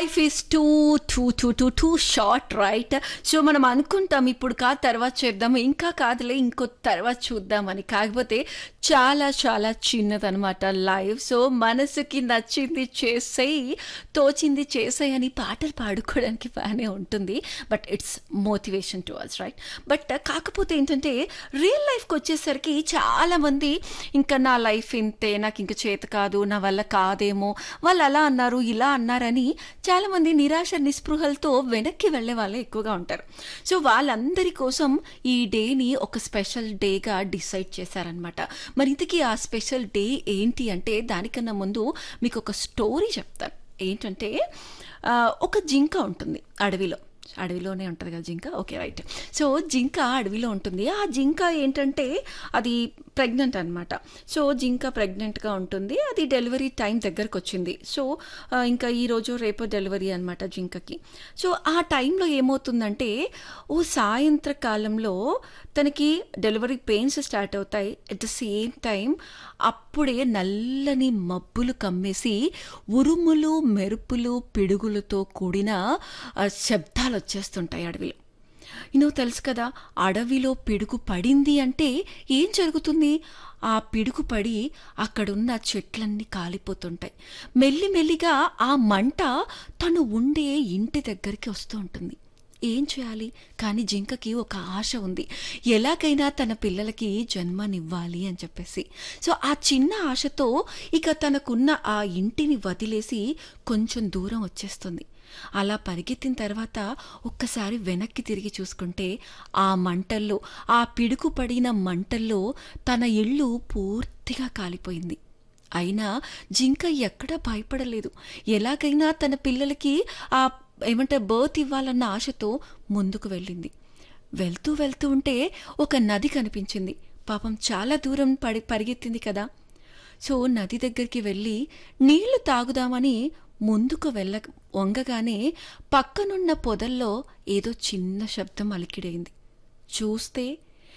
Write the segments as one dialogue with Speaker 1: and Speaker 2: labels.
Speaker 1: life is too too too too too short right so మనం అనుకుంటాం ఇప్పుడు కాదు తర్వాత చేద్దాం ఇంకా కాదులే ఇంకో తర్వాత చూద్దామని కాకపోతే చాలా చాలా చిన్నదనమాట లైఫ్ సో మనసుకి నచ్చింది చేసేయి తోచింది చేసేయి అని పాటలు పాడుకోవడానికి బాగానే ఉంటుంది but it's motivation to us right but కాకపోతే ఏంటంటే రియల్ లైఫ్కి వచ్చేసరికి చాలామంది ఇంకా నా లైఫ్ ఇంతే నాకు ఇంకా చేత కాదు నా వల్ల కాదేమో వాళ్ళు అలా అన్నారు ఇలా అన్నారని చాలామంది నిరాశ నిస్పృహలతో వెనక్కి వెళ్ళే వాళ్ళే ఎక్కువగా ఉంటారు సో వాళ్ళందరి కోసం ఈ డేని ఒక స్పెషల్ డేగా డిసైడ్ చేశారనమాట మరి ఇంతకీ ఆ స్పెషల్ డే ఏంటి అంటే దానికన్నా ముందు మీకు ఒక స్టోరీ చెప్తాను ఏంటంటే ఆ, ఒక జింక ఉంటుంది అడవిలో అడవిలోనే ఉంటుంది కదా జింక ఓకే రైట్ సో జింక అడవిలో ఉంటుంది ఆ జింక ఏంటంటే అది ప్రెగ్నెంట్ అనమాట సో జింక ప్రెగ్నెంట్గా ఉంటుంది అది డెలివరీ టైం దగ్గరకు వచ్చింది సో ఆ, ఇంకా ఈరోజు రేపు డెలివరీ అనమాట జింకకి సో ఆ టైంలో ఏమవుతుందంటే ఓ సాయంత్ర కాలంలో తనకి డెలివరీ పెయిన్స్ స్టార్ట్ అవుతాయి అట్ ద సేమ్ టైం అప్పుడే నల్లని మబ్బులు కమ్మేసి ఉరుములు మెరుపులు పిడుగులతో కూడిన ఆ, శబ్దాలు వచ్చేస్తుంటాయి అడవిలో ఇనో తెలుసు కదా అడవిలో పిడుగు పడింది అంటే ఏం జరుగుతుంది ఆ పిడుగు పడి అక్కడున్న చెట్లన్నీ కాలిపోతుంటాయి మెల్లిమెల్లిగా ఆ మంట తను ఉండే ఇంటి దగ్గరికి వస్తూ ఉంటుంది ఏం చేయాలి కానీ జింకకి ఒక ఆశ ఉంది ఎలాగైనా తన పిల్లలకి జన్మనివ్వాలి అని చెప్పేసి సో ఆ చిన్న ఆశతో ఇక తనకున్న ఆ ఇంటిని వదిలేసి కొంచెం దూరం వచ్చేస్తుంది అలా పరిగెత్తిన తర్వాత ఒక్కసారి వెనక్కి తిరిగి చూసుకుంటే ఆ మంటల్లో ఆ పిడుకు పడిన మంటల్లో తన ఇల్లు పూర్తిగా కాలిపోయింది అయినా జింక ఎక్కడా భయపడలేదు ఎలాగైనా తన పిల్లలకి ఆ ఏమంటే బర్త్ ఇవ్వాలన్న ఆశతో ముందుకు వెళ్ళింది వెళ్తూ వెళ్తూ ఉంటే ఒక నది కనిపించింది పాపం చాలా దూరం పడి పరిగెత్తింది కదా సో నది దగ్గరికి వెళ్ళి నీళ్లు తాగుదామని ముందుకు వెళ్ళ వంగగానే పక్కనున్న పొదల్లో ఏదో చిన్న శబ్దం అలికిడైంది చూస్తే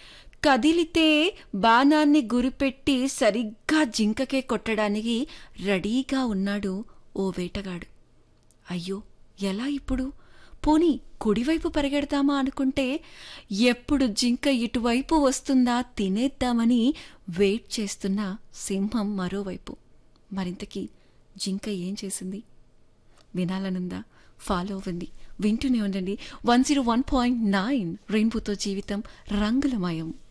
Speaker 1: కదిలితే బాణాన్ని గురిపెట్టి సరిగ్గా జింకకే కొట్టడానికి రెడీగా ఉన్నాడు ఓ వేటగాడు అయ్యో ఎలా ఇప్పుడు పోనీ కుడివైపు పరిగెడతామా అనుకుంటే ఎప్పుడు జింక ఇటువైపు వస్తుందా తినేద్దామని వెయిట్ చేస్తున్న సింహం మరోవైపు మరింతకీ జింక ఏం చేసింది వినాలనుందా ఫాలో అవ్వండి వింటూనే ఉండండి one zero one point nine రెయిన్బోతో జీవితం రంగులమయం